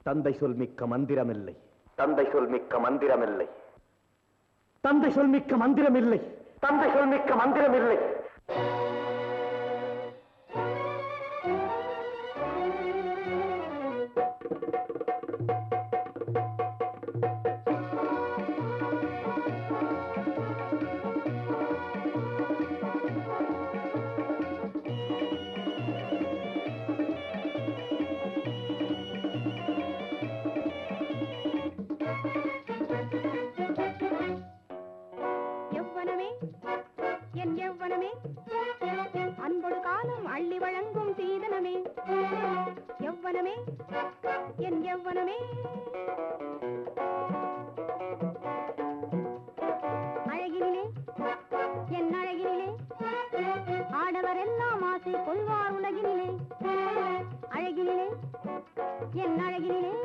தந்தை சொல் மிக்க மந்திரமில்லை தந்தை சொல் மிக்க மந்திரமில்லை தந்தை சொல் மிக்க மந்திரமில்லை தந்தை சொல் மிக்க மந்திரமில்லை எவ்வனமே என் எவ்வனமே அன்பொடு காலம் அள்ளி வழங்கும் சீதனமே எவ்வனமே என் எவ்வனமே அழகினிலே என் அழகினிலே ஆடவர் எல்லாம் ஆசை கொள்வார் உலகினிலே அழகினிலே என் அழகினிலே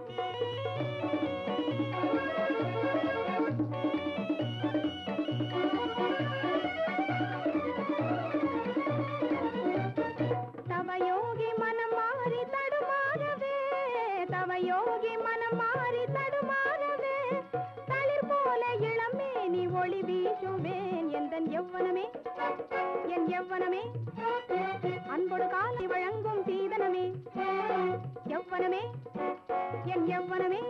தவயோகி மனம் மாறி தடுமாறவே தவயோகி மனம் மாறி தடுமாறவே தளிர் போல இளமேனி ஒளி வீசுவேன் எந்தன் எவ்வனமே என் எவ்வனமே அன்பொடு காலை வழங்கும் சீதனமே எவ்வனமே என் எவ்வனமே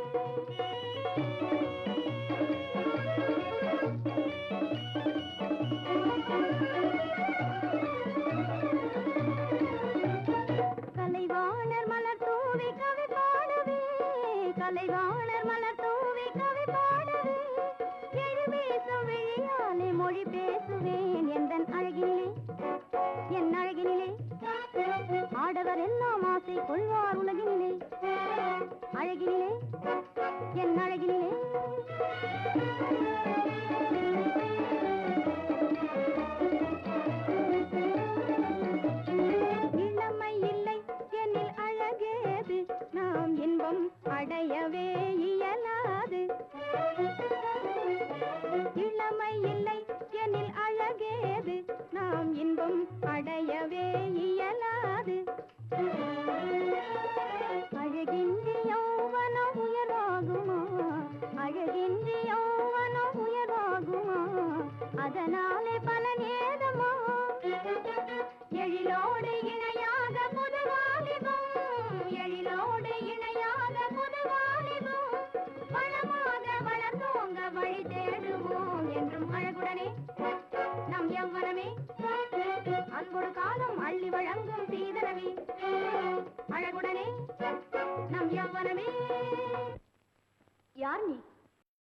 கலைவாணர் மலர் தூவி கவி பாடவே கலைவாணர் மலர் தூவி கவி பாடவே எழுவேசும் விழியாலே மொழி பேசுவேன் எந்தன் அழகினிலே என் அழகினிலே ஆடவர் எல்லாம் ஆசை கொள்வார் உலகினிலே அழகினிலே என் அழகினிலே இளமை இல்லை எனில் அழகேது நாம் இன்பம் அடையவே இயலாது இளமை இல்லை எனில் அழகேது நாம் இன்பம் அடையவே இயலாது அழகின்றி யௌவனம் உயர்வாகுமா அழகின்றி யௌவனம் உயர்வாகுமா அதனாலே பலன் ஏதமா எழிலோடு இணையாக புதுவாலிபம் எழிலோடு இணையாக புதுவாலிபம் வளமாக வளர்ந்தோங்க வழி தேடுவோம் என்றும் அழகுடனே நம் எவ்வனமே அன்பொடு காலம் அள்ளி வழங்கும் சீதனமே அழகுடனே நம் எவ்வனமே யார் நீ